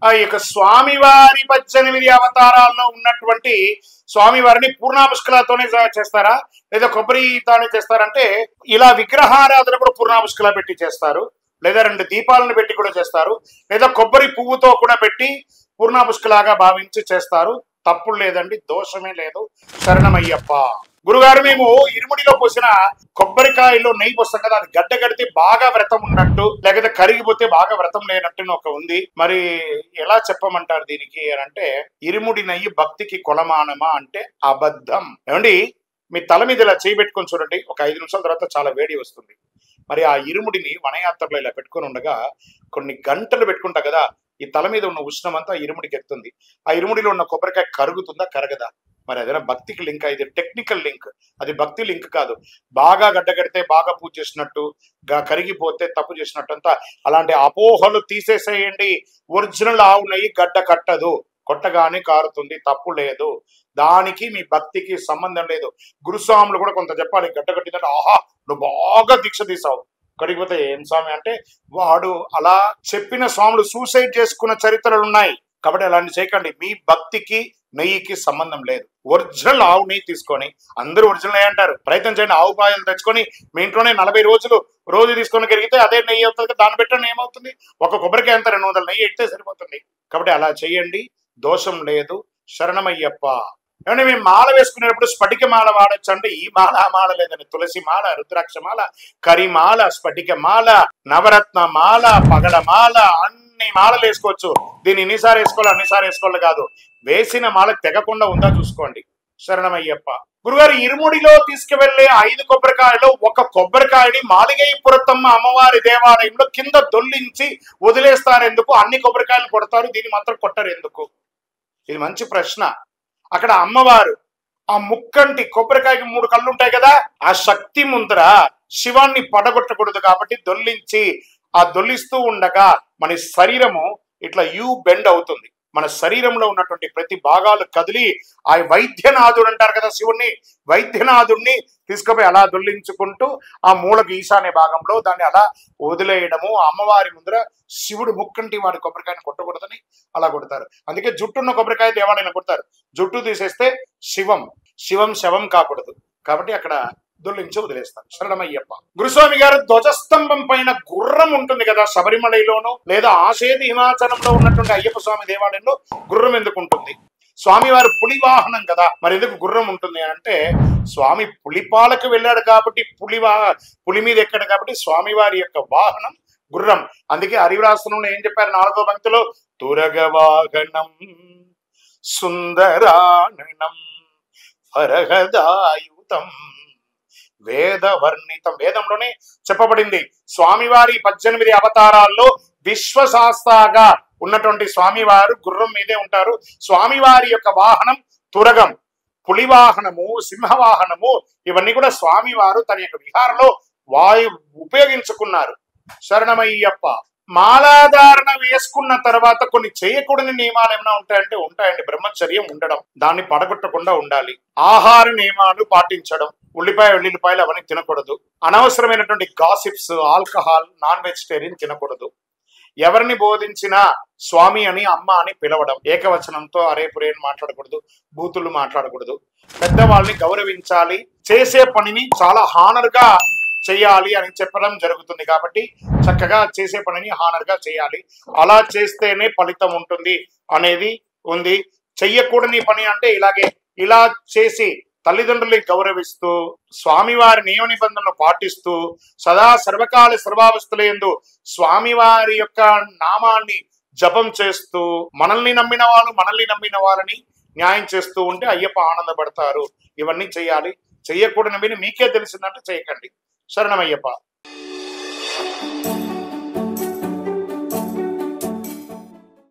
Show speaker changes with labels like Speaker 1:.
Speaker 1: ఆ యొక్క స్వామివారి పద్దెనిమిది అవతారాల్లో ఉన్నటువంటి స్వామివారిని పూర్ణాపుష్కలతోనే చే- చేస్తారా లేదా కొబ్బరితోనే చేస్తారంటే ఇలా విగ్రహారాధన కూడా పూర్ణాపుష్కల పెట్టి చేస్తారు లేదా రెండు దీపాలను పెట్టి కూడా చేస్తారు లేదా కొబ్బరి పువ్వుతో కూడా పెట్టి పూర్ణాపుష్కలాగా భావించి చేస్తారు తప్పుడు లేదండి దోషమే లేదు శరణమయ్యప్ప గురుగారు మేము ఇరుముడిలో పోసిన కొబ్బరికాయలో నెయ్యి పోస్తాం కదా అది గడ్డ కడితే బాగా వ్రతం ఉన్నట్టు లేకపోతే కరిగిపోతే బాగా వ్రతం లేనట్టు అని ఒక ఉంది మరి ఎలా చెప్పమంటారు దీనికి అని అంటే ఇరుముడి నెయ్యి భక్తికి కొలమానమా అంటే అబద్ధం ఏమండి మీ తల మీద ఇలా చేయి పెట్టుకొని చూడండి ఒక ఐదు నిమిషాల తర్వాత చాలా వేడి వస్తుంది మరి ఆ ఇరుముడిని వనయాత్రలో ఇలా పెట్టుకొని ఉండగా కొన్ని గంటలు పెట్టుకుంటా కదా ఈ తల మీద ఉన్న ఉష్ణం అంతా ఆ ఇరుముడికి ఎక్కుతుంది ఆ ఇరుముడిలో ఉన్న కొబ్బరికాయ కరుగుతుందా కరగదా మరి అదేనా భక్తికి లింక్ ఇది టెక్నికల్ లింక్ అది భక్తి లింక్ కాదు బాగా గడ్డగడితే బాగా పూజ చేసినట్టు గా కరిగిపోతే తప్పు చేసినట్టు అంతా అలాంటి అపోహలు తీసేసేయండి ఒరిజినల్ ఆవు నెయ్యి గడ్డ కట్టదు కొట్టగానే కారుతుంది తప్పు లేదు దానికి మీ భక్తికి సంబంధం లేదు గురుస్వాములు కూడా కొంత చెప్పాలి గడ్డ కట్టిందంటే ఆహా నువ్వు బాగా దీక్ష తీసావు కడిగిపోతే ఏం స్వామి అంటే వాడు అలా చెప్పిన స్వాములు సూసైడ్ చేసుకున్న చరిత్రలు ఉన్నాయి కాబట్టి అలాంటి చేయకండి మీ భక్తికి నెయ్యికి సంబంధం లేదు ఒరిజినల్ ఆవు నెయ్యి తీసుకొని అందరూ ఒరిజినల్ నెయ్యి అంటారు ప్రయత్నం చేయండి ఆవు పాయలు తెచ్చుకొని మీ ఇంట్లోనే నలభై రోజులు రోజు తీసుకొని కరిగితే అదే నెయ్యి అవుతుంది కదా, దాన్ని పెట్టండి ఏమవుతుంది ఒక కొబ్బరికాయ అంత రెండు వందల నెయ్యి ఎట్టే సరిపోతుంది కాబట్టి అలా చేయండి దోషం లేదు శరణమయ్యప్ప ఏమంటే మేము మాల వేసుకునేటప్పుడు స్ఫటిక మాల వాడచ్చు అంటే ఈ మాల ఆ మాల లేదని తులసి మాల రుద్రాక్ష మాల కరిమాల స్ఫటిక మాల నవరత్న మాల పగడ మాల అన్ని మాలలు వేసుకోవచ్చు దీన్ని ఎన్నిసార్లు వేసుకోవాలి అన్నిసార్లు వేసుకోవాలి కాదు వేసిన మాల తెగకుండా ఉందా చూసుకోండి శరణమయ్యప్ప గురుగారు ఇరుముడిలో తీసుకువెళ్లే ఐదు కొబ్బరికాయలు ఒక కొబ్బరికాయని మాలిగై పురతమ్మ అమ్మవారి దేవాలయంలో కింద దొల్లించి వదిలేస్తారు ఎందుకు అన్ని కొబ్బరికాయలు కొడతారు దీన్ని మాత్రం కొట్టరు ఎందుకు ఇది మంచి ప్రశ్న అక్కడ అమ్మవారు ఆ ముక్కంటి కొబ్బరికాయకి మూడు కళ్ళు ఉంటాయి కదా ఆ శక్తి ముందర శివాన్ని పడగొట్టకూడదు కాబట్టి దొల్లించి ఆ దొల్లిస్తూ ఉండగా మన శరీరము ఇట్లా యూ బెండ్ అవుతుంది మన శరీరంలో ఉన్నటువంటి ప్రతి భాగాలు కదిలి ఆ వైద్యనాథుడు అంటారు కదా శివుణ్ణి వైద్యనాథుడిని తీసుకుపోయి అలా దొల్లించుకుంటూ ఆ మూలకు ఈశాన్య భాగంలో దాన్ని అలా వదిలేయడము ఆ అమ్మవారి ముందర శివుడు ముక్కంటి వాడి కొబ్బరికాయని కొట్టకూడదని అలా కొడతారు అందుకే జుట్టున్న కొబ్బరికాయ దేవాలయం కొడతారు జుట్టు తీసేస్తే శివం శివం శవం కాకూడదు కాబట్టి అక్కడ దొల్లించి వదిలేస్తారు శరణమయ్యప్ప గురుస్వామి గారు ధ్వజస్తంభం పైన గుర్రం ఉంటుంది కదా శబరిమలైలోను లేదా ఆశేది హిమాచలంలో ఉన్నటువంటి అయ్యప్ప స్వామి దేవాలయంలో గుర్రం ఎందుకు ఉంటుంది స్వామివారు పులి వాహనం కదా మరి ఎందుకు గుర్రం ఉంటుంది అని అంటే స్వామి పులిపాలకు వెళ్ళాడు కాబట్టి పులి వా పులి మీద ఎక్కాడు కాబట్టి స్వామివారి యొక్క వాహనం గుర్రం అందుకే హరివరాసనంలో ఏం చెప్పారు నాలుగో పంక్తిలో తురగ వాహనం సుందరాననం ఫరహదాయుతం వేద వర్ణితం వేదంలోనే చెప్పబడింది స్వామివారి పద్దెనిమిది అవతారాల్లో విశ్వశాస్త్రగా ఉన్నటువంటి స్వామివారు గుర్రం మీదే ఉంటారు స్వామివారి యొక్క వాహనం తురగం పులి వాహనము సింహవాహనము ఇవన్నీ కూడా స్వామివారు తన యొక్క విహారంలో వాయు ఉపయోగించుకున్నారు శరణమయ్యప్ప మాలాధారణ వేసుకున్న తర్వాత కొన్ని చేయకూడని నియమాలు ఏమైనా ఉంటాయంటే ఉంటాయండి బ్రహ్మచర్యం ఉండడం దాన్ని పడగొట్టకుండా ఉండాలి ఆహార నియమాలు పాటించడం ఉల్లిపాయ వెల్లుల్లిపాయలు అవన్నీ తినకూడదు అనవసరమైనటువంటి గాసిప్స్ ఆల్కహాల్ నాన్ వెజిటేరియన్ తినకూడదు ఎవరిని బోధించినా స్వామి అని అమ్మ అని పిలవడం ఏకవచనంతో అరే పురేని మాట్లాడకూడదు బూతులు మాట్లాడకూడదు పెద్దవాళ్ళని గౌరవించాలి చేసే పనిని చాలా హానర్ గా చేయాలి అని చెప్పడం జరుగుతుంది కాబట్టి చక్కగా చేసే పనిని హానర్ గా చేయాలి అలా చేస్తేనే ఫలితం ఉంటుంది అనేది ఉంది చెయ్యకూడని పని అంటే ఇలాగే ఇలా చేసి తల్లిదండ్రుల్ని గౌరవిస్తూ స్వామివారి నియమ నిబంధనలు పాటిస్తూ సదా సర్వకాల సర్వావస్థలందు స్వామివారి యొక్క నామాన్ని జపం చేస్తూ మనల్ని నమ్మిన వాళ్ళు మనల్ని నమ్మిన వారిని న్యాయం చేస్తూ ఉంటే అయ్యప్ప ఆనందపడతారు ఇవన్నీ చేయాలి చెయ్యకూడని మీకే తెలిసిందంటే చేయకండి శరణమయ్యప్ప